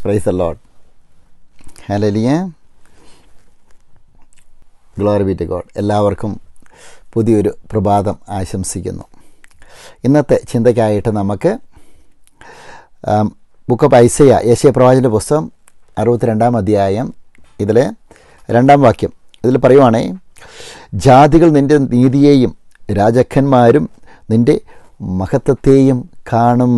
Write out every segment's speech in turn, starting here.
price the lord hallelujah glory be to God എല്ലാവർക്കും പുതിയൊരു പ്രഭാതം ആശംസിക്കുന്നു ഇന്നത്തെ ചിന്തയ്ക്കായിട്ട് നമുക്ക് ബുക്ക് ഓഫ് ഐസയ യേശയ പ്രവാചൻ്റെ പുസ്തകം അറുപത്തിരണ്ടാം അധ്യായം ഇതിലെ രണ്ടാം വാക്യം ഇതിൽ പറയുവാണേ ജാതികൾ നിൻ്റെ നീതിയെയും രാജാക്കന്മാരും നിൻ്റെ മഹത്വത്തെയും കാണും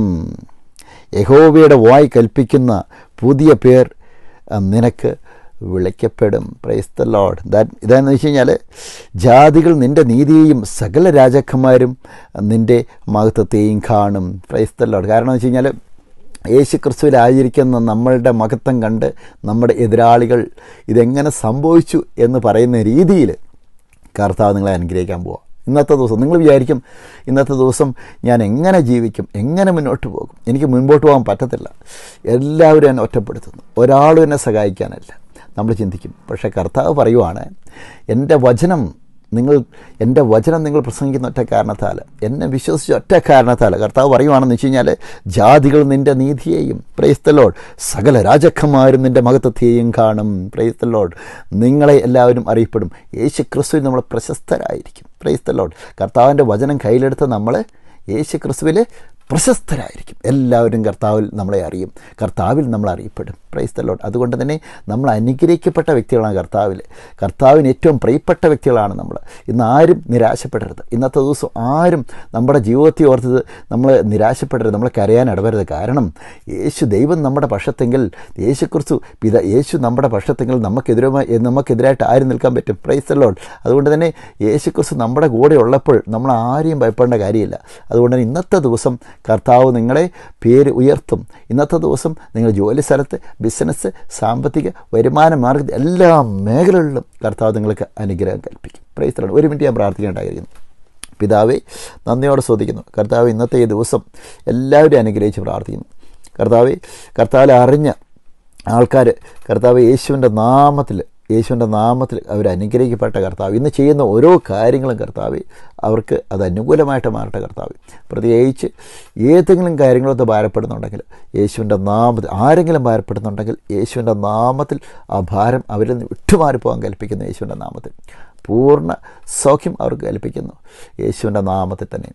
യഹോവയുടെ വായ് കൽപ്പിക്കുന്ന പുതിയ പേർ നിനക്ക് വിളിക്കപ്പെടും പ്രൈസ് ദ ലോഡ് ദാറ്റ് ഇതാണെന്ന് വെച്ച് കഴിഞ്ഞാൽ ജാതികൾ നിൻ്റെ നീതിയെയും സകല രാജാക്കന്മാരും നിൻ്റെ മഹത്വത്തെയും കാണും പ്രൈസ് ദ ലോഡ് കാരണം എന്ന് വെച്ച് കഴിഞ്ഞാൽ യേശു ക്രിസ്തുവിലായിരിക്കുന്ന നമ്മളുടെ മഹത്വം കണ്ട് നമ്മുടെ എതിരാളികൾ ഇതെങ്ങനെ സംഭവിച്ചു എന്ന് പറയുന്ന രീതിയിൽ കർത്താവ് നിങ്ങളെ അനുഗ്രഹിക്കാൻ പോവാം ഇന്നത്തെ ദിവസം നിങ്ങൾ വിചാരിക്കും ഇന്നത്തെ ദിവസം ഞാൻ എങ്ങനെ ജീവിക്കും എങ്ങനെ മുന്നോട്ട് പോകും എനിക്ക് മുൻപോട്ട് പോകാൻ പറ്റത്തില്ല എല്ലാവരും എന്നെ ഒറ്റപ്പെടുത്തുന്നു ഒരാളും എന്നെ സഹായിക്കാനല്ല നമ്മൾ ചിന്തിക്കും പക്ഷേ കർത്താവ് പറയുവാണ് എൻ്റെ വചനം നിങ്ങൾ എൻ്റെ വചനം നിങ്ങൾ പ്രസംഗിക്കുന്ന ഒറ്റ കാരണത്താൽ എന്നെ വിശ്വസിച്ച ഒറ്റ കാരണത്താൽ കർത്താവ് പറയുവാണെന്ന് വെച്ച് കഴിഞ്ഞാൽ ജാതികൾ നിൻ്റെ നീതിയെയും പ്രൈസ്തലോഡ് സകല രാജാക്കന്മാരും നിൻ്റെ മഹത്വത്തെയും കാണും പ്രൈസ്തലോഡ് നിങ്ങളെ എല്ലാവരും അറിയപ്പെടും യേശു ക്രിസ്തുവിൽ നമ്മൾ പ്രശസ്തരായിരിക്കും പ്രൈസ്തലോഡ് കർത്താവിൻ്റെ വചനം കയ്യിലെടുത്ത് നമ്മൾ യേശു ക്രിസ്തുവിൽ പ്രശസ്തരായിരിക്കും എല്ലാവരും കർത്താവിൽ നമ്മളെ അറിയും കർത്താവിൽ നമ്മൾ അറിയപ്പെടും പ്രൈസ് തലോട്ട് അതുകൊണ്ട് തന്നെ നമ്മൾ അനുഗ്രഹിക്കപ്പെട്ട വ്യക്തികളാണ് കർത്താവിൽ കർത്താവിന് ഏറ്റവും പ്രിയപ്പെട്ട വ്യക്തികളാണ് നമ്മൾ ഇന്ന് ആരും നിരാശപ്പെടരുത് ഇന്നത്തെ ദിവസം ആരും നമ്മുടെ ജീവിതത്തെ ഓർത്തത് നമ്മൾ നിരാശപ്പെടരുത് നമ്മൾ കരയാൻ ഇടവരുത് കാരണം യേശു ദൈവം നമ്മുടെ പക്ഷത്തെങ്കിൽ യേശുക്കുറിച്ച് പിത യേശു നമ്മുടെ പക്ഷത്തെങ്കിൽ നമുക്കെതിരുമായി നമുക്കെതിരായിട്ട് ആരും നിൽക്കാൻ പറ്റും പ്രൈസ് തലോട്ട് അതുകൊണ്ട് തന്നെ യേശുക്കുറിച്ച് നമ്മുടെ കൂടെ ഉള്ളപ്പോൾ നമ്മൾ ആരെയും ഭയപ്പെടേണ്ട കാര്യമില്ല അതുകൊണ്ട് തന്നെ ഇന്നത്തെ ദിവസം കർത്താവ് നിങ്ങളെ പേര് ഉയർത്തും ഇന്നത്തെ ദിവസം നിങ്ങൾ ജോലി സ്ഥലത്ത് ബിസിനസ് സാമ്പത്തിക വരുമാന മാർഗ എല്ലാ മേഖലകളിലും കർത്താവ് നിങ്ങൾക്ക് അനുഗ്രഹം കൽപ്പിക്കും പ്രൈസ്തലാണ് ഒരു മിനിറ്റ് ഞാൻ പ്രാർത്ഥിക്കേണ്ടായിരിക്കുന്നു പിതാവെ നന്ദിയോടെ ശ്രദ്ധിക്കുന്നു കർത്താവ് ഇന്നത്തെ ഈ ദിവസം എല്ലാവരും അനുഗ്രഹിച്ച് പ്രാർത്ഥിക്കുന്നു കർത്താവ് കർത്താവിൽ അറിഞ്ഞ ആൾക്കാർ കർത്താവ് യേശുവിൻ്റെ നാമത്തിൽ യേശുവിൻ്റെ നാമത്തിൽ അവർ അനുഗ്രഹിക്കപ്പെട്ട കർത്താവ് ഇന്ന് ചെയ്യുന്ന ഓരോ കാര്യങ്ങളും കർത്താവ് അവർക്ക് അത് അനുകൂലമായിട്ട് മാറട്ടെ കർത്താവ് പ്രത്യേകിച്ച് ഏതെങ്കിലും കാര്യങ്ങളൊക്കെ ഭാരപ്പെടുന്നുണ്ടെങ്കിൽ യേശുവിൻ്റെ നാമത്തിൽ ആരെങ്കിലും ഭാരപ്പെടുന്നുണ്ടെങ്കിൽ യേശുവിൻ്റെ നാമത്തിൽ ആ ഭാരം അവരിൽ നിന്ന് വിട്ടുമാറിപ്പോകാൻ കൽപ്പിക്കുന്നു യേശുവിൻ്റെ നാമത്തിൽ പൂർണ്ണ സൗഖ്യം അവർക്ക് കൽപ്പിക്കുന്നു യേശുവിൻ്റെ നാമത്തിൽ തന്നെ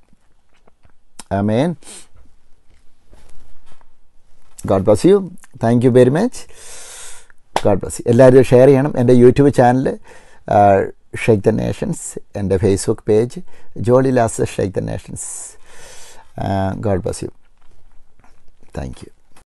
ആമേൻ God bless you thank you very much God bless എല്ലാവരും ഷെയർ ചെയ്യണം എൻ്റെ YouTube channel shake the nations എൻ്റെ Facebook page Jolly Laz shake the nations God bless you thank U